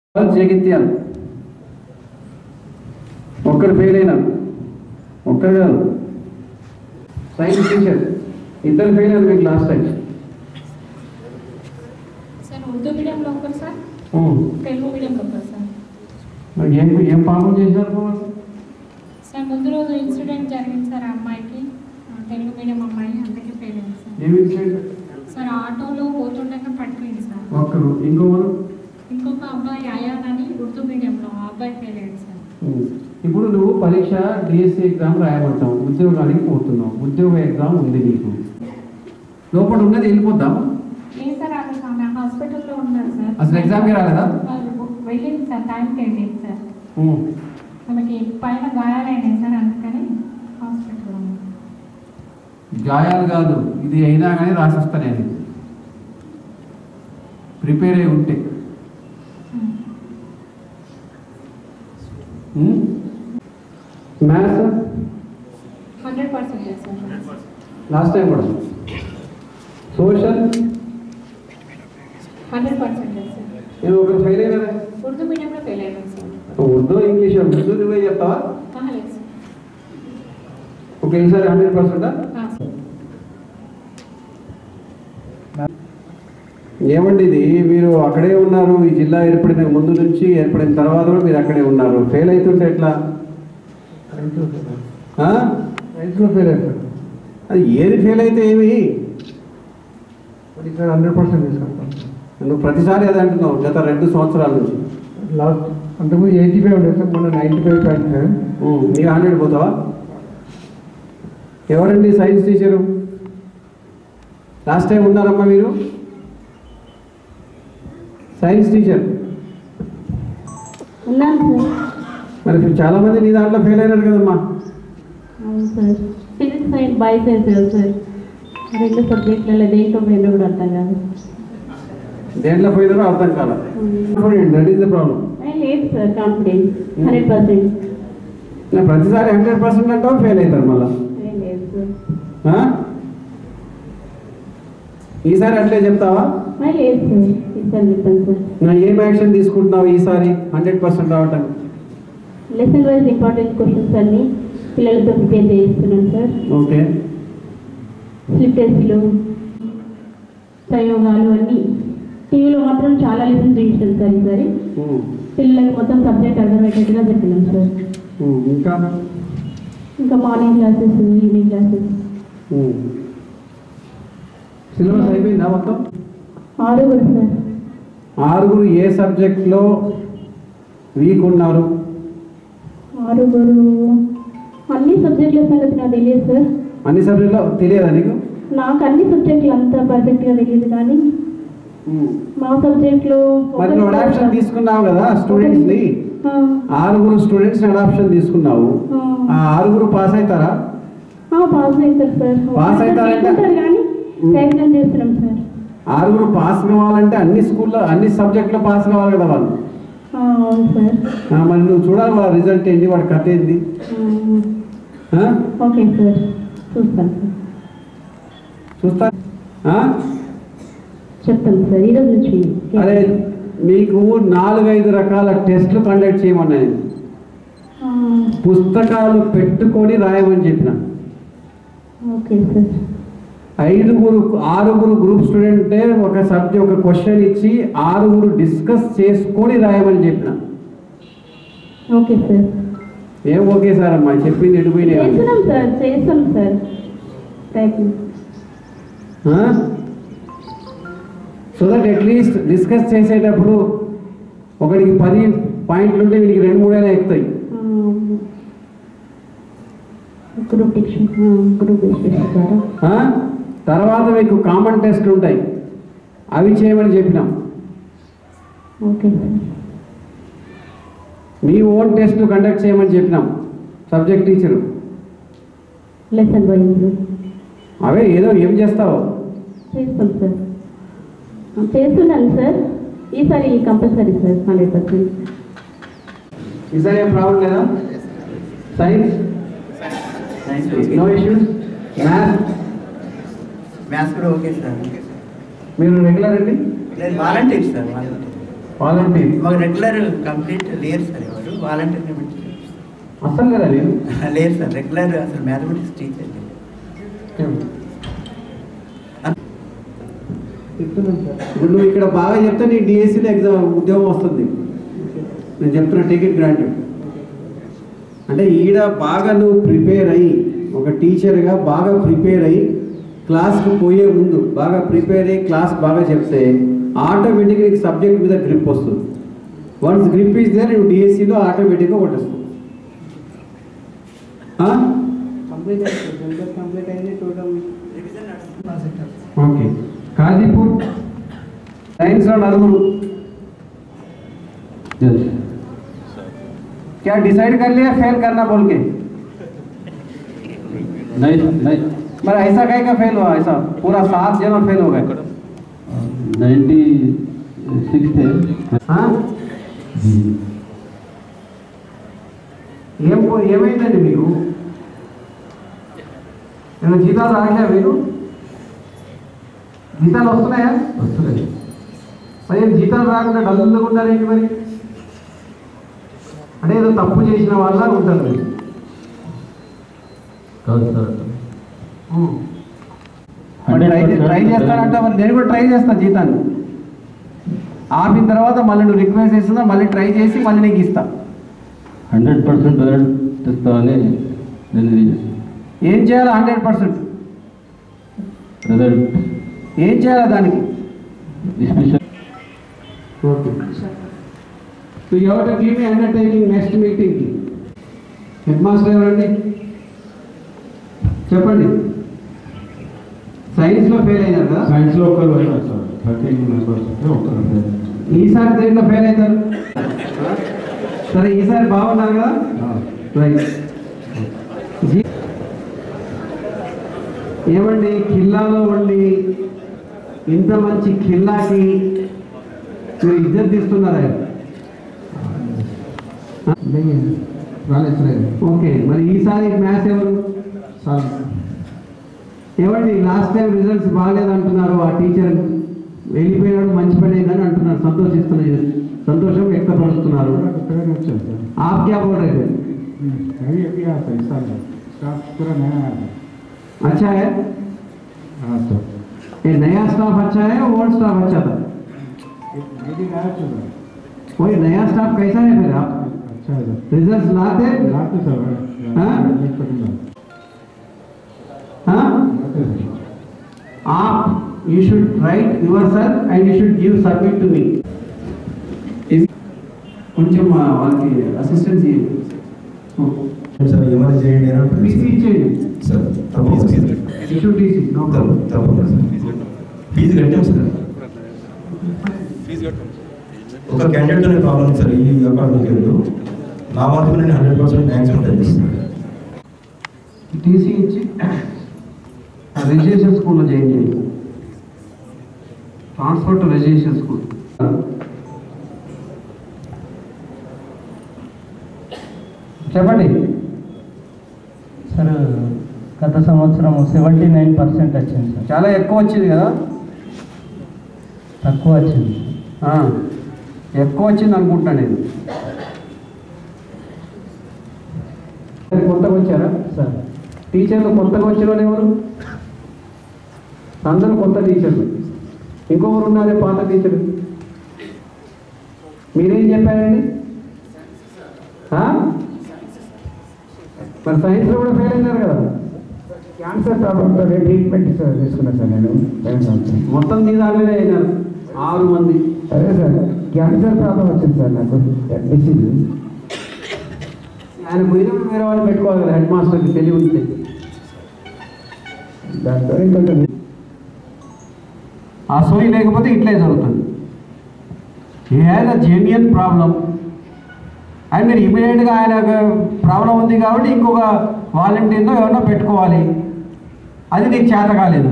జగిత్యాల ఒక్కరు ఫెయిల్ అయినారు ఒక్కరు కాదు సైన్స్ టీచర్ ఇద్దరు ఫెయిల్ అయ్యారు మీకు లాస్ట్ టైం సార్ ఉర్దూ మీడియంలో ఒకరు సార్ తెలుగు మీడియంలో ఒకరు సార్ మరి ఏం ఏం పాపం చేశారు బాబు? సార్ ముందు రోజు ఇన్సిడెంట్ జరిగింది సార్ ఆ అమ్మాయికి ఆ, తెలుగు మీడియం అమ్మాయి అందుకే ఫెయిల్ అయింది సార్ ఏమి ఇన్సిడెంట్? సార్ ఆటోలో పోతుండగా పట్టుకుంది సార్ ఒక్కరు ఇంకొకరు ఇంకొక అబ్బాయి అయాన్ అని ఉర్దూ మీడియంలో ఆ అబ్బాయి ఫెయిల్ అయ్యాడు సార్ ఇప్పుడు నువ్వు పరీక్ష డిఎస్సి ఎగ్జామ్ రాయమంటావు ఉద్యోగానికి పోతున్నావు ఉద్యోగ ఎగ్జామ్ ఉంది నీకు లోపల ఉన్నది వెళ్ళిపోద్దాం లేదు సార్ అక్కడ ఆమె హాస్పిటల్లో ఉన్నారు సార్ అసలు ఎగ్జామ్కి రాలేదా వాళ్ళు వెళ్ళింది సార్ టైంకి వెళ్ళింది సార్ ఆమెకి పైన గాయాలైనాయి సార్ అందుకని హాస్పిటల్లో ఉంది గాయాలు కాదు ఇది అయినా కానీ రాసిస్తా నేను ప్రిపేర్ అయి ఉంటే maths hundred percent sir last time కూడా సోషల్ హండ్రెడ్ పర్సెంట్ సార్ నేను ఒకరు ఫెయిల్ అయినా ఉర్దూ మీడియంలో ఫెయిల్ అయ్యాను సార్ ఉర్దూ ఇంగ్లీష్ ఉర్దూ నువ్వే చెప్తావా ఆహా, లేదు సార్ ఓకే ఈసారి హండ్రెడ్ పర్సెంటా ఆ, సార్ ఏమండి ఇది మీరు అక్కడే ఉన్నారు ఈ జిల్లా ఏర్పడిన ముందు నుంచి ఏర్పడిన తర్వాత కూడా మీరు అక్కడే ఉన్నారు ఫెయిల్ అవుతుంటే ఎట్లా ఆ? రైతులో ఫెయిల్ అవుతారు అది ఏది ఫెయిల్ అయితే ఏమి ఇక్కడ హండ్రెడ్ పర్సెంట్ తీసుకుంటాం నువ్వు ప్రతిసారి అదే అంటున్నావు గత రెండు సంవత్సరాల నుంచి లాస్ట్ అంతకుముందు ఎయిటీ ఫైవ్ ఉండేది సార్ మొన్న ninety five point five um, నీకు హండ్రెడ్ పోతావా ఎవరండి సైన్స్ టీచరు లాస్ట్ టైం ఉన్నారమ్మా మీరు సైన్స్ టీచర్ ఉన్నాను సార్ మరి ఇప్పుడు చాలా మంది నీ దాంట్లో ఫెయిల్ అయినారు కదమ్మా అవును sir physics science bio science కదా సార్ రెండు సబ్జెక్టులలో దేంట్లో పోయినా కూడా అర్థం కాదు దేంట్లో పోయినారో అర్థం కాల దట్ ఈస్ ద ప్రాబ్లం ఏ, లేదు సార్ కాన్ఫిడెన్స్ హండ్రెడ్ పర్సెంట్ నేను ప్రతిసారి హండ్రెడ్ పర్సెంట్ అంటావు ఫెయిల్ అవుతారు మళ్ళా లేదు సార్ ఆ? ఈసారి అట్లే చెప్తావా ఏ, లేదు సార్ ఇస్తాను చెప్తాను సార్ నా ఏం యాక్షన్ తీసుకుంటున్నావు ఈసారి హండ్రెడ్ పర్సెంట్ రావటం లెసన్ వైజ్ ఇంపార్టెంట్ క్వశ్చన్స్ అన్ని పిల్లలతో ప్రిపేర్ చేయిస్తున్నాను సార్ ఓకే స్లిప్ టెస్ట్లు ప్రయోగాలు అన్నీ టీవీలో మాత్రం చాలా లెసన్స్ చూపించాను సార్ ఈసారి ఉమ్, పిల్లలకు మొత్తం సబ్జెక్ట్ అర్థమయ్యేటట్టుగా చెప్పినాం సార్ ఉమ్, ఇంకా ఇంకా morning classes evening classes syllabus అయిపోయిందా మొత్తం ఆరుగురు సార్ ఆరుగురు ఏ సబ్జెక్ట్లో వీక్ ఉన్నారు ఆరుగురు అన్ని సబ్జెక్టుల సంగతి నాకు తెలియదు సార్ అన్ని సబ్జెక్ట్లో తెలియదా నీకు నాకు అన్ని సబ్జెక్టులు అంత పర్ఫెక్ట్గా తెలియదు కానీ మా సబ్జెక్ట్లో మరి నువ్వు అడాప్షన్ తీసుకున్నావు కదా స్టూడెంట్స్ని ఆరుగురు స్టూడెంట్స్ అడాప్షన్ తీసుకున్నావు ఆ ఆరుగురు పాస్ అవుతారా పాస్ అవుతారు సార్ పాస్ అవుతారంటే- అవుతారు కానీ ప్రయత్నం చేస్తున్నాం సార్ ఆరుగురు పాస్ కావాలంటే అన్ని స్కూల్లో అన్ని సబ్జెక్టులో పాస్ కావాలి కదా వాళ్ళు ఆ, అవును సార్ ఆ, మరి నువ్వు చూడాలి వాళ్ళ రిజల్ట్ ఏంటి వాడి కథ ఏంది ఆ, ఆ? ఓకే సార్ చూస్తాను సార్ చూస్తా ఆ? చెప్తాను సార్ ఈరోజు నుంచి అరే మీకు నాలుగైదు రకాల టెస్ట్లు కండక్ట్ చేయమన్నా నేను ఆ, పుస్తకాలు పెట్టుకొని రాయమని చెప్పిన ఓకే సార్ ఐదుగురు ఆరుగురు గ్రూప్ స్టూడెంటే ఒక సబ్జెక్ట్ ఒక క్వశ్చన్ ఇచ్చి ఆరుగురు డిస్కస్ చేసుకొని రాయమని చెప్పిన ఓకే సార్ ఏం ఓకే సార్ అమ్మా చెప్పింది ఎడిపోయినాయి చేస్తున్నాం సార్ చేస్తాం సార్ ప్రయత్నం సో దట్ అట్లీస్ట్ డిస్కస్ చేసేటప్పుడు ఒకడికి పది పాయింట్లు ఉంటే వీడికి రెండు మూడైనా ఎక్కుతాయి గ్రూప్ డిక్షన్ గ్రూప్ డిస్కషన్ ద్వారా ఆ? తర్వాత మీకు కామన్ టెస్ట్ ఉంటాయి అవి చేయమని చెప్పినాం ఓకే సార్ మీ ఓన్ టెస్ట్ కండక్ట్ చేయమని చెప్పినాం సబ్జెక్ట్ టీచరు లెసన్ వైజ్ అవే ఏదో ఏం చేస్తావు చేస్తాం సార్ ఆ, చేస్తున్నాను సార్ ఈసారి కంపల్సరీ సార్ హండ్రెడ్ పర్సెంట్ ఈసారి ఏం ప్రాబ్లం లేదా science no issues maths maths కూడా ఓకే సార్ మీరు రెగ్యులర్ అండి లేదు వాలంటీర్ సార్ వాలంటీర్ వాలంటీర్ మాకు రెగ్యులర్ కంప్లీట్ లేరు సార్ ఎవరు వాలంటీర్ అసలు కదా నేను లేరు సార్ రెగ్యులర్ అసలు మ్యాథమెటిక్స్ టీచర్ లేరు చెప్తున్నాను సార్ ఇప్పుడు నువ్వు ఇక్కడ బాగా చెప్తే నీ డిఎస్సీలో ఎగ్జామ్ ఉద్యోగం వస్తుంది నేను చెప్తున్నా టికెట్ గ్రాంటెడ్ అంటే ఈడ బాగా నువ్వు ప్రిపేర్ అయ్యి ఒక టీచర్గా బాగా ప్రిపేర్ అయ్యి క్లాస్కి పోయే ముందు బాగా ప్రిపేర్ అయ్యి క్లాస్ బాగా చెప్తే ఆటోమేటిక్గా నీకు సబ్జెక్ట్ మీద గ్రిప్ వస్తుంది వన్స్ గ్రిప్ ఇస్తే నువ్వు డిఎస్సీలో ఆటోమేటిక్గా కొట్టేస్తావు ఆ? కంప్లీట్ అయింది సార్ సిలబస్ కంప్లీట్ అయింది టోటల్ ओके काजीपुर साइंस और नरमुरु क्या डिसाइड कर लिया फेल करना बोल के नहीं नहीं मगर ऐसा कहीं का फेल हुआ ऐसा पूरा सात जन फेल हो गए नाइन्टी सिक्स थे हाँ ఏం పో- ఏమైందండి మీకు ఏమైనా జీతాలు రాట్లే మీరు జీతాలు వస్తున్నాయా వస్తున్నాయి మరి ఏం జీతాలు రాకుండా డల్లుగా ఉంటారేంటి మరి అంటే ఏదో తప్పు చేసిన వాళ్ళ ఉంటారు మీరు కాదు సార్ మరి ట్రై ట్రై చేస్తానంటే మరి నేను కూడా ట్రై చేస్తాను జీతాన్ని ఆపిన తర్వాత మళ్ళీ నువ్వు రిక్వెస్ట్ చేస్తుందా మళ్ళీ ట్రై చేసి మళ్ళీ నీకు ఇస్తా హండ్రెడ్ పర్సెంట్ రిజల్ట్ తెస్తామని నేను ఇది చేశాను. ఏం చేయాలి హండ్రెడ్ పర్సెంట్ రిజల్ట్ ఏం చేయాలి దానికి స్పెషల్ ఓకే సో ఎవరు గివ్ మీ అండర్టేకింగ్ నెక్స్ట్ మీటింగ్కి హెడ్ మాస్టర్ ఎవరండి చెప్పండి సైన్స్లో ఫెయిల్ అయినారు కదా సైన్స్లో ఒకరు అయినారు సార్ థర్టీన్ మెంబర్స్ ఉంటే ఒకరు fail అయ్యారు. ఈసారి దేంట్లో ఫెయిల్ అవుతారు సరే ఈసారి బాగున్నారు కదా ఆ, రైట్ జీ- ఏమండి ఖిల్లాలో ఉండి ఇంత మంచి ఖిల్లాకి మీరు ఇద్దరు తీస్తున్నారా नहीं रालेश राय ఓకే మరి ఈసారి మ్యాథ్స్ ఎవరు साल ఏమండి లాస్ట్ టైం రిజల్ట్స్ బాగాలేదు అంటున్నారు ఆ టీచర్ వెళ్ళిపోయాడు మంచి పని అయిందని అంటున్నారు సంతోషిస్తున్నారు సంతోషం వ్యక్తపరుస్తున్నారు पूरा अच्छा सर आप क्या बोल रहे थे अभी अभी आया था इस साल में स्टाफ पूरा नया आया था अच्छा है हाँ सर ये नया स्टाफ अच्छा है ओल्ड स्टाफ अच्छा था मीटिंग आया चल रहा है वही नया स्टाफ कैसा है फिर आप अच्छा है सर रिजल्ट लाते लाते सर हाँ? एक पसंद हाँ लाते सर आप you should write yourself and you should give submit to me కొంచెం ఆ, వాళ్ళకి అసిస్టెన్స్ సార్ ఏమైనా చేయండి అని అంటున్నారు టీసీ ఇచ్చేయండి సార్ తప్పకుండా ఇష్యూ టీసీ నో తప్ప- తప్పకుండా సార్ ఫీజు కట్టాం సార్ ఒక క్యాండిడేట్ అనే ప్రాబ్లం సార్ ఈ అకాడమిక్ ఇయర్లో నా వంతుకు నేను హండ్రెడ్ పర్సెంట్ మ్యాక్సిమం ట్రై చేస్తాను టీసీ ఇచ్చి రెజిస్ట్రేషన్ స్కూల్లో జాయిన్ చేయండి ట్రాన్స్ఫర్ టు రెజిస్ట్రేషన్ స్కూల్ చెప్పండి సార్ గత సంవత్సరం సెవెంటీ నైన్ పర్సెంట్ వచ్చింది సార్ చాలా ఎక్కువ వచ్చింది కదా తక్కువ వచ్చింది ఆ, ఎక్కువ వచ్చింది అనుకుంటున్నాను నేను సరే, కొత్తగా వచ్చారా సార్ టీచర్లు కొత్తగా వచ్చిన వాళ్ళు ఎవరు అందరూ కొత్త టీచర్లు ఇంకొకరు ఉన్నారే పాత టీచర్లు మీరేం చెప్పారండి ఆ? మరి సైన్స్లో కూడా ఫెయిల్ అయినారు కదా క్యాన్సర్ ప్రాబ్లంతో ట్రీట్మెంట్ తీసుకున్నా సార్ నేను పోయిన సంవత్సరం మొత్తం నీ దాంట్లోనే అయినారు ఆరు మంది అదే సార్ క్యాన్సర్ ప్రాబ్లం వచ్చింది సార్ నాకు డిసీజ్ ఆయన పోయినప్పుడు వేరే వాళ్ళు పెట్టుకోవాలి కదా హెడ్ మాస్టర్కి తెలివి ఉంటే దాంతో ఇంకొంచెం ఆ సోయి లేకపోతే ఇట్లే జరుగుతుంది he has a genuine problem and మీరు ఇమీడియట్గా ఆయన ప్రాబ్లం ఉంది కాబట్టి ఇంకొక వాలంటీర్లో ఎవరినో పెట్టుకోవాలి అది నీకు చేత కాలేదు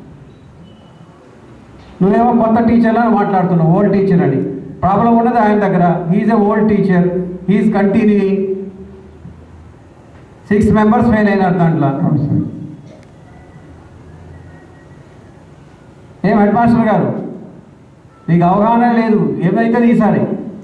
నువ్వేమో కొత్త టీచర్ అని మాట్లాడుతున్నావు ఓల్డ్ టీచర్ అని ప్రాబ్లం ఉన్నది ఆయన దగ్గర he is a old teacher he is continuing six members fail అయినారు దాంట్లో అవును సార్ ఏం హెడ్ మాస్టర్ గారు నీకు అవగాహన లేదు ఏమైతే ఈసారి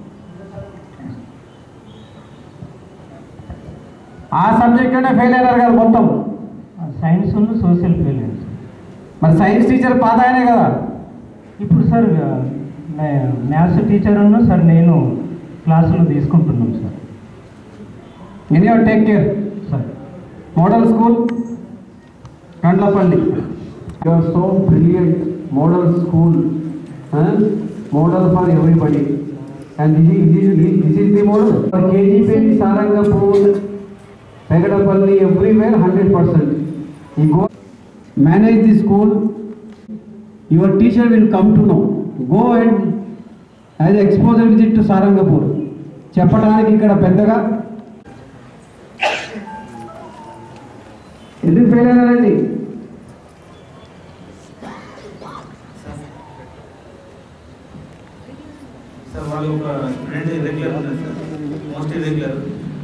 ఆ సబ్జెక్ట్లోనే ఫెయిల్ అయినారు కదా మొత్తం సైన్స్ ఉన్న సోషల్ ఫీలింగ్స్ మరి సైన్స్ టీచర్ పాత ఆయనే కదా ఇప్పుడు సార్ మ్యాథ్స్ టీచర్ ఉన్న సార్ నేను క్లాసులు తీసుకుంటున్నాం sir any take care sir model school Kandlapalli your so brilliant model school model for everybody and this this is the model for కేజీపేటి Sarangapur Pegadapalli everywhere hundred percent ఈ go manage the school your teacher will come to no go and as exposure visit to Sarangapur చెప్పడానికి ఇక్కడ పెద్దగా ఎందుకు fail అయినారండి sir వాళ్ళు ఒక student regular ఉన్నారు సార్ మోస్ట్లీ రెగ్యులర్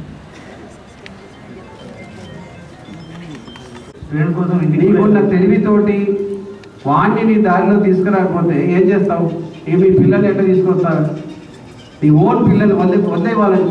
స్టూడెంట్ కోసం నీకున్న తెలివితోటి వాణ్ణి నీ దారిలో తీసుకురాకపోతే ఏం చేస్తావు ఈ మీ పిల్లల్ని ఎట్లా తీసుకొస్తారు నీ ఓన్ పిల్లలు వదిలే వదిలే వాళ్ళని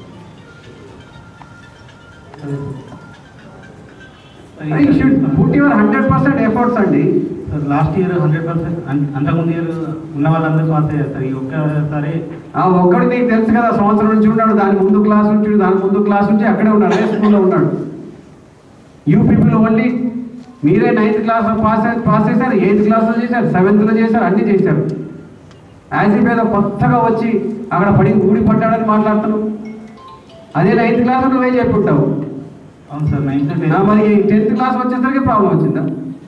should put your hundred percent efforts అండి లాస్ట్ ఇయర్ హండ్రెడ్ పర్సెంట్ అంతకుముందు ఇయర్ ఉన్న వాళ్ళందరూ పాస్ అయ్యారు సార్ ఈ ఒక్కసారి ఆ ఒక్కడు నీకు తెలుసు కదా సంవత్సరం నుంచి ఉన్నాడు దాని ముందు క్లాస్ నుంచి దాని ముందు క్లాస్ నుంచి అక్కడే ఉన్నాడు అదే స్కూల్లో ఉన్నాడు యూ పీపుల్ ఓన్లీ మీరే నైన్త్ క్లాస్ పాస్ పాస్ చేశారు ఎయిత్ క్లాస్లో చేశారు సెవెంత్లో చేశారు అన్నీ చేశారు యాజీ మీద కొత్తగా వచ్చి అక్కడ పడి ఊడి పడ్డాడని మాట్లాడుతున్నావు అదే నైన్త్ క్లాస్ నువ్వే చెప్పుంటావు అవును సార్ నైన్త్ ఆ, మరి టెన్త్ క్లాస్ వచ్చేసరికి ప్రాబ్లం వచ్చిందా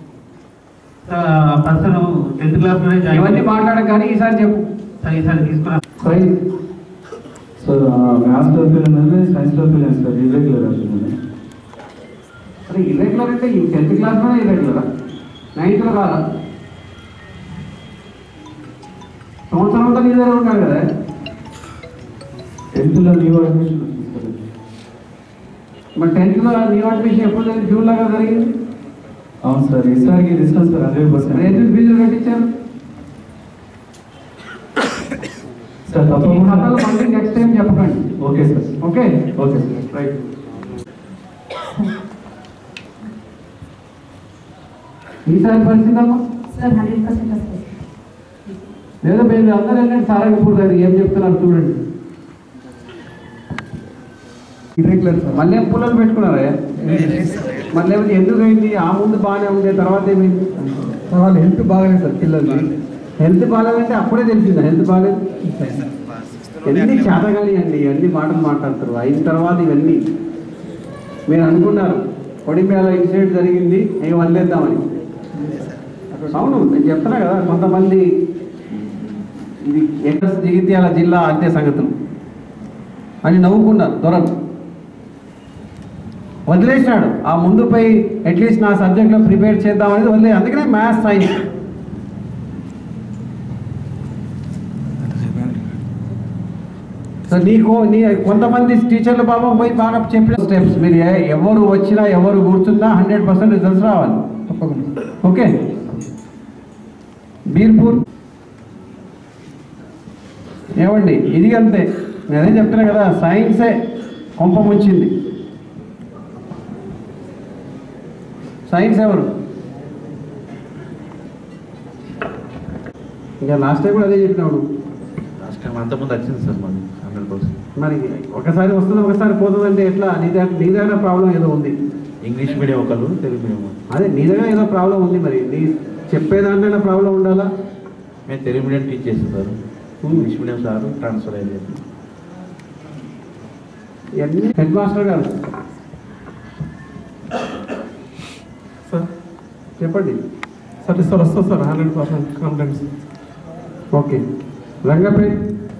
పర్సన్ టెన్త్ క్లాస్లోనే ఇవన్నీ మాట్లాడక కానీ ఈసారి చెప్పు సార్ ఈసారి తీసుకున్నా సైన్స్ సార్ మ్యాథ్స్లో ఫెయిల్ అనేది సైన్స్లో ఫెయిల్ అయింది సార్ ఇర్రెగ్యులర్ అవుతుంది అరే ఇర్రెగ్యులర్ అంటే ఈ టెన్త్ క్లాస్లోనే ఇర్రెగ్యులరా నైన్త్లో కాదా సంవత్సరం అంతా నీ దగ్గర ఉంటాడు కదా టెన్త్లో న్యూ అడ్మిషన్ వచ్చింది సార్ మరి టెన్త్లో నీ అడ్మిషన్ ఎప్పుడు జరిగింది జూన్లో కదా జరిగింది అవును సార్ ఈసారికి డిస్కస్ సార్ హండ్రెడ్ మరి పర్సెంట్ ఎందుకు ఫీజులు కట్టించారు సార్ ఈ తప్పకుండా కథలు మళ్ళీ నెక్స్ట్ టైం చెప్పకండి okay sir okay okay sir right ఈసారి పరిస్థితి అమ్మా సార్ హండ్రెడ్ పర్సెంట్ వస్తుంది లేదా మీరు అందరూ వెళ్ళండి సారంగపూర్ దగ్గర ఏం చెప్తున్నారు చూడండి ఇర్రెగ్యులర్ సార్ మళ్ళీ ఏం పుల్లలు పెట్టుకున్నారా మళ్ళీ ఏమైంది ఎందుకు అయింది ఆ ముందు బాగానే ఉండే తర్వాత ఏమైంది సార్ వాళ్ళ హెల్త్ బాగాలేదు సార్ పిల్లలకి హెల్త్ బాగాలేదంటే అప్పుడే తెలిసిందా హెల్త్ బాగాలేదు ఎన్ని చేతగాని అండి ఇవన్నీ మాటలు మాట్లాడతారు అయిన తర్వాత ఇవన్నీ మీరు అనుకున్నారు కొడిమేల ఇన్సిడెంట్ జరిగింది ఇక వదిలేద్దామని అవును నేను చెప్తున్నా కదా కొంతమంది ఇది ఎక్కడ జగిత్యాల జిల్లా అంతే సంగతులు అని నవ్వుకున్నారు దొరలు వదిలేసినాడు ఆ ముందుపై అట్లీస్ట్ నా సబ్జెక్ట్లో ప్రిపేర్ చేద్దామనేది వదిలే అందుకనే మ్యాథ్స్ సైన్స్ సో నీకు నీ కొంతమంది టీచర్లు పాపం పోయి బాగా చెప్పిన స్టెప్స్ మీరు ఎ- ఎవరు వచ్చినా ఎవరు కూర్చున్నా హండ్రెడ్ పర్సెంట్ రిజల్ట్స్ రావాలి తప్పకుండా ఓకే బీర్పూర్ ఏమండి ఇది అంతే నేను అదే చెప్తున్నా కదా సైన్సే కొంప ముంచింది సైన్స్ ఎవరు ఇంకా లాస్ట్ టైం కూడా అదే చెప్పినాడు లాస్ట్ టైం అంతకుముందు వచ్చింది సార్ మాది హండ్రెడ్ పర్సెంట్ మరి ఒకసారి వస్తుంది ఒకసారి పోతుంది అంటే ఎట్లా నీ దగ్గర నీ దగ్గర ప్రాబ్లం ఏదో ఉంది ఇంగ్లీష్ మీడియం ఒకళ్ళు తెలుగు మీడియం ఒకళ్ళు. అదే నీ దగ్గర ఏదో ప్రాబ్లం ఉంది మరి నీ చెప్పేదాంట్లో ప్రాబ్లం ఉండాలా మేము తెలుగు మీడియం టీచ్ చేస్తున్నారు ఇంగ్లీష్ మీడియం సార్ ట్రాన్స్ఫర్ అయ్యేది ఇవన్నీ హెడ్ మాస్టర్ గారు సార్ చెప్పండి సార్ సార్ వస్తుంది sir hundred percent confidence okay Rangapet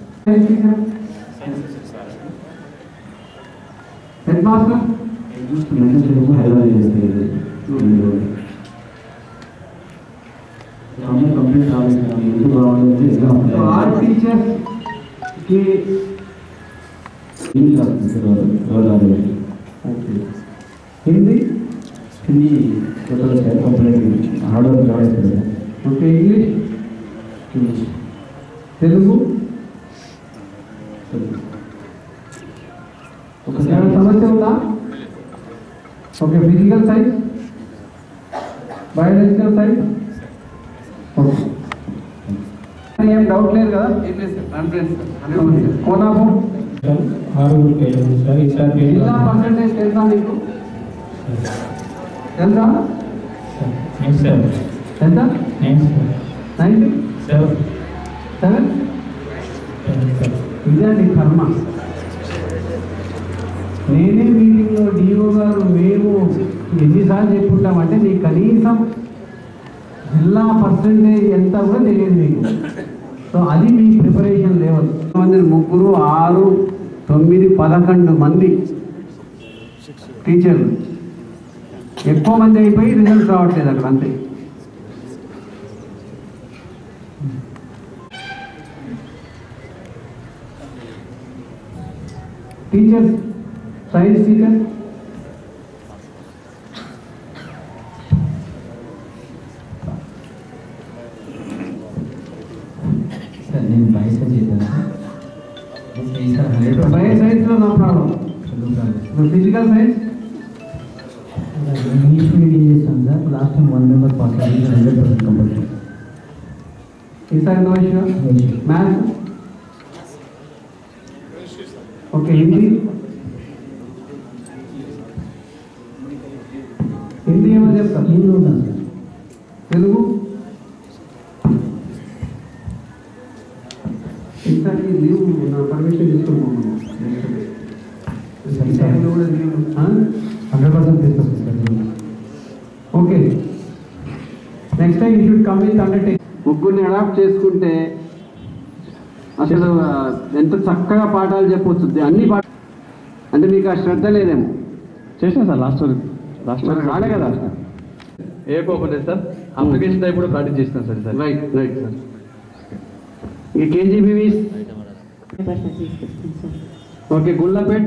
head master Hyderabad చేస్తే కంప్లీట్ కావాలి ఎందుకు రావాలి సో ఆర్ టీచర్స్ కి హిందీ క్లాస్ ఎవరు okay Hindi Hindi total complete hard work కావాలి ఓకే ఇంగ్లీష్ ఇంగ్లీష్ తెలుగు ఏమైనా సమస్య ఉందా okay physical science biological science okay ఏం డౌట్ లేదు కదా ఏం లేదు సార్ కాన్ఫిడెన్స్ సార్ కోనాపు ఆరుగురికి వెళ్ళింది సార్ ఈసారి ఫెయిల్ జిల్లా పర్సంటేజ్ తెలుసా నీకు తెలుసా నైన్ సార్ ఎంత nine sir ninety seven seven sir ఇదే నీ కర్మ నేనే మీటింగ్లో డిఓ గారు మేము ఎన్నిసార్లు చెప్పుకుంటామంటే నీ కనీసం జిల్లా పర్సంటేజ్ ఎంత కూడా తెలియదు మీకు సో అది మీ ప్రిపరేషన్ లెవెల్ మంది ముగ్గురు ఆరు తొమ్మిది పదకొండు మంది టీచర్లు ఎక్కువ మంది అయిపోయి రిజల్ట్ రావట్లేదు అక్కడ అంతే టీచర్స్ సైన్స్ టీచర్ సార్ నేను బయట చేశాను ఈసారి హండ్రెడ్ బయో సైన్స్లో నా problem physical science English medium చేస్తాను sir last time one member pass అయ్యింది హండ్రెడ్ పర్సెంట్ కంపల్సరీ ఈసారి no issue maths okay Hindi Hindi ఏమో చెప్తా హిందీ ఉన్నాను సార్ తెలుగు ఈసారి లీవ్ నా పర్మిషన్ తీసుకున్నాను కూడా లీవ్ హండ్రెడ్ పర్సెంట్ తీసుకొస్తాను sir okay next time you should come with undertake ముగ్గురిని అడాప్ట్ చేసుకుంటే అసలు ఆ, ఎంత చక్కగా పాఠాలు చెప్పవచ్చు అన్ని పాఠ అంటే మీకు ఆ శ్రద్ధ లేదేమో చేసిన సార్ లాస్ట్ లాస్ట్ మరి రాలే కదా ఏ కోపం లేదు సార్ అప్లికేషన్ టైప్ కూడా ప్రాక్టీస్ చేస్తాను sir sir right right sir ఈ KGBVs okay Gullapet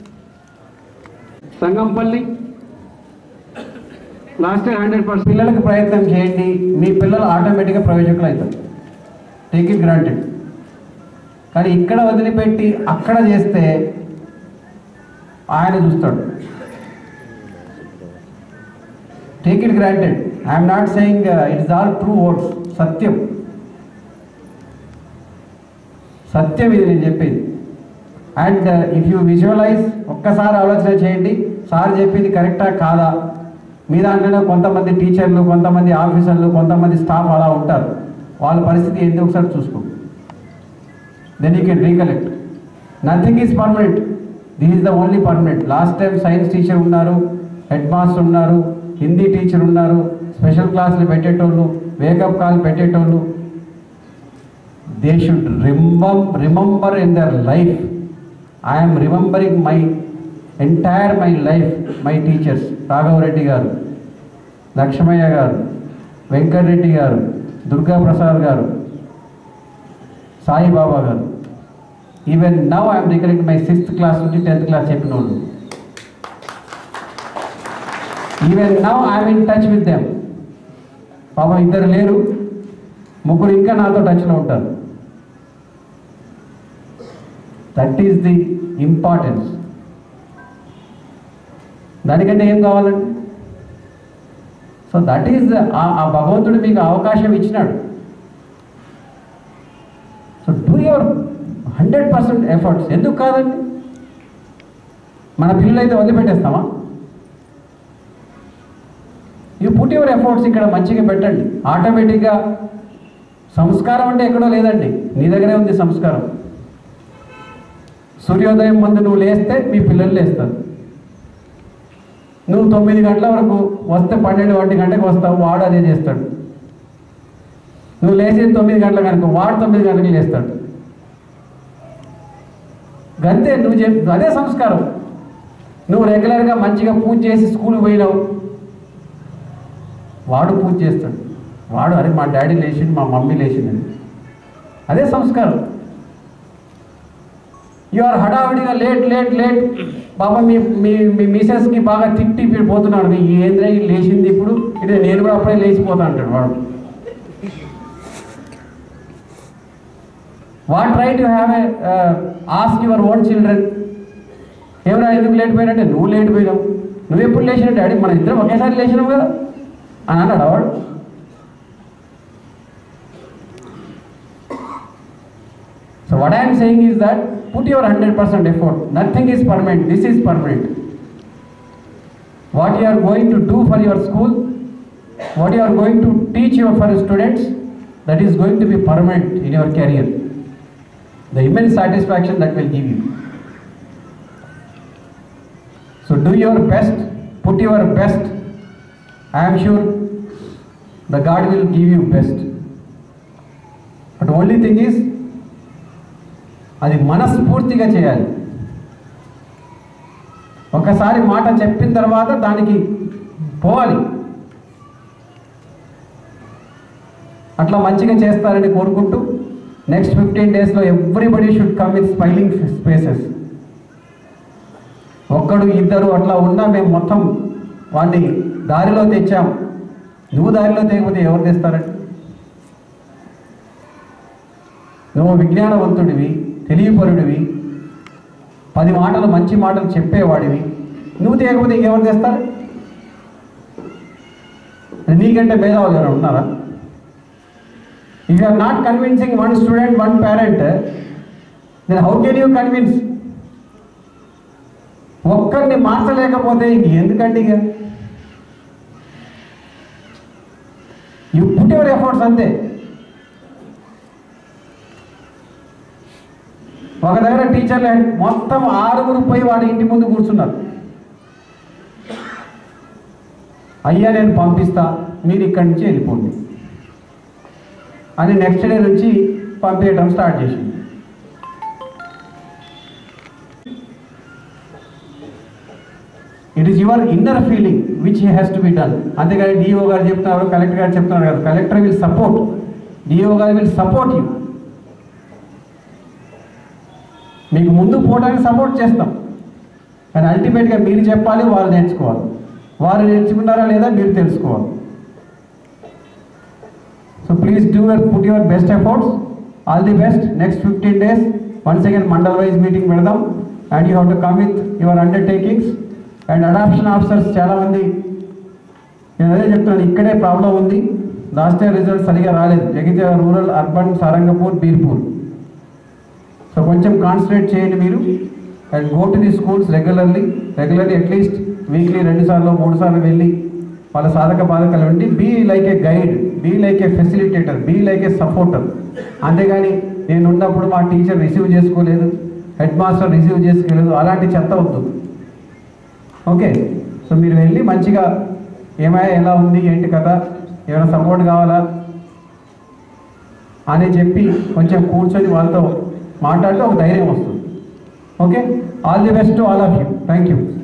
Sangampalli last year hundred percent పిల్లలకు ప్రయత్నం చేయండి మీ పిల్లలు ఆటోమేటిక్గా ప్రయోజకులు అవుతారు టేక్ ఇట్ గ్రాంటెడ్ కానీ ఇక్కడ వదిలిపెట్టి అక్కడ చేస్తే ఆయన చూస్తాడు take it granted I'm not saying it's all true words సత్యం సత్యం ఇది నేను చెప్పేది అండ్ ఇఫ్ యూ విజువలైజ్ ఒక్కసారి ఆలోచన చేయండి సార్ చెప్పింది కరెక్టా కాదా మీ దాంట్లోనే కొంతమంది టీచర్లు కొంతమంది ఆఫీసర్లు కొంతమంది స్టాఫ్ అలా ఉంటారు వాళ్ళ పరిస్థితి ఏంటి ఒకసారి చూసుకో then you can recollect nothing is permanent this is the only permanent last time science teacher ఉన్నారు హెడ్ మాస్టర్ ఉన్నారు హిందీ టీచర్ ఉన్నారు స్పెషల్ క్లాసులు పెట్టేటోళ్ళు వేకప్ కాల్ పెట్టేటోళ్ళు దే షుడ్ రిమం remember in their life I'm remembering my entire my life my teachers Raghava Reddy గారు లక్ష్మయ్య గారు వెంకటరెడ్డి గారు దుర్గా ప్రసాద్ గారు సాయిబాబా గారు even now I'm recollect my sixth class నుంచి టెన్త్ క్లాస్ చెప్పిన వాళ్ళు even now I'm in touch with them పాపం ఇద్దరు లేరు ముగ్గురు ఇంకా నాతో టచ్లో ఉంటారు దట్ ఈస్ ది ఇంపార్టెన్స్ దానికంటే ఏం కావాలండి సో దట్ ఈజ్ ఆ భగవంతుడు మీకు అవకాశం ఇచ్చినాడు so do your hundred percent efforts ఎందుకు కాదండి మన పిల్లలైతే వదిలిపెట్టేస్తామా యూ పుట్ యువర్ ఎఫర్ట్స్ ఇక్కడ మంచిగా పెట్టండి ఆటోమేటిక్గా సంస్కారం అంటే ఎక్కడో లేదండి నీ దగ్గరే ఉంది సంస్కారం సూర్యోదయం ముందు నువ్వు లేస్తే మీ పిల్లలు లేస్తారు నువ్వు తొమ్మిది గంటల వరకు వస్తే పన్నెండు ఒంటి గంటకు వస్తావు వాడు అదే చేస్తాడు నువ్వు లేచేది తొమ్మిది గంటలకు అనుకో వాడు తొమ్మిది గంటలకు లేస్తాడు గంతే నువ్వు చెప్ అదే సంస్కారం నువ్వు రెగ్యులర్గా మంచిగా పూజ చేసి స్కూల్కి పోయినావు వాడు పూజ చేస్తాడు వాడు అరే మా డాడీ లేచింది మా మమ్మీ లేచిందని అదే సంస్కారం యు ఆర్ హడావిడిగా లేట్ లేట్ లేట్ బాబా మీ మీ మీ మిసెస్కి బాగా తిట్టి మీరు పోతున్నాడు ఈ ఏంద్ర ఈ లేచింది ఇప్పుడు ఇదే నేను కూడా అప్పుడే లేచిపోతా అంటాడు వాడు what right you have a ask your own children ఏమరా ఎందుకు లేట్ పోయినట్టే నువ్వు లేట్ పోయినావు నువ్వు ఎప్పుడు లేచినట్టు డాడీ మన ఇద్దరం ఒకేసారి లేచినావు కదా అని అన్నాడు వాడు So what I am saying is that put your 100% effort. Nothing is permanent. This is permanent. What you are going to do for your school, what you are going to teach your for students, that is going to be permanent in your career. The immense satisfaction that will give you. So do your best, put your best. I am sure the God will give you best. But only thing is, అది మనస్ఫూర్తిగా చేయాలి ఒకసారి మాట చెప్పిన తర్వాత దానికి పోవాలి అట్లా మంచిగా చేస్తారని కోరుకుంటూ నెక్స్ట్ ఫిఫ్టీన్ డేస్లో everybody should come with smiling spaces ఒక్కడు ఇద్దరు అట్లా ఉన్నా మేము మొత్తం వాడిని దారిలో తెచ్చాం నువ్వు దారిలో తేకపోతే ఎవరు తెస్తారండి నువ్వు విజ్ఞానవంతుడివి తెలియపరుడివి పది మాటలు మంచి మాటలు చెప్పేవాడివి నువ్వు తేకపోతే ఇంకెవరు తెస్తారు నీకంటే భేదవాళ్ళు ఎవరు ఉన్నారా if you are not convincing one student one parent then how can you convince ఒక్కరిని మార్చలేకపోతే ఇంక ఎందుకండి ఇక యూ పుట్ యువర్ ఎఫర్ట్స్ అంతే ఒక దగ్గర టీచర్లు మొత్తం ఆరుగురు పోయి వాడి ఇంటి ముందు కూర్చున్నారు అయ్యా నేను పంపిస్తా మీరు ఇక్కడి నుంచి వెళ్ళిపోండి అని నెక్స్ట్ డే నుంచి పంపించడం స్టార్ట్ చేసింది it is your inner feeling which has to be done అంతేగాని డిఓ గారు చెప్తున్నారు కలెక్టర్ గారు చెప్తున్నారు కదా కలెక్టర్ విల్ సపోర్ట్ డిఓ గారు విల్ సపోర్ట్ యూ మీకు ముందు పోవడానికి సపోర్ట్ చేస్తాం కానీ అల్టిమేట్గా మీరు చెప్పాలి వారు నేర్చుకోవాలి వారు నేర్చుకున్నారా లేదా మీరు తెలుసుకోవాలి so please do your put your best efforts all the best next fifteen days once again mandal wise meeting పెడదాం and you have to come with your undertakings and adoption officers చాలామంది నేను అదే చెప్తున్నాను ఇక్కడే ప్రాబ్లం ఉంది లాస్ట్ ఇయర్ రిజల్ట్ సరిగా రాలేదు Jagtial rural urban Sarangapur Beerpur so కొంచెం కాన్సన్ట్రేట్ చేయండి మీరు and go to the schools regularly regularly at least weekly రెండు సార్లు మూడు సార్లు వెళ్ళి వాళ్ళ సాధక బాధకాలు ఉండి be like a guide be like a facilitator be like a supporter అంతేగాని నేను ఉన్నప్పుడు మా టీచర్ రిసీవ్ చేసుకోలేదు హెడ్ మాస్టర్ రిసీవ్ చేసుకోలేదు అలాంటి చెత్త వద్దు ఓకే సో మీరు వెళ్ళి మంచిగా ఏమైనా ఎలా ఉంది ఏంటి కదా ఏమైనా సపోర్ట్ కావాలా అని చెప్పి కొంచెం కూర్చొని వాళ్ళతో మాట్లాడితే ఒక ధైర్యం వస్తుంది okay all the best to all of you thank you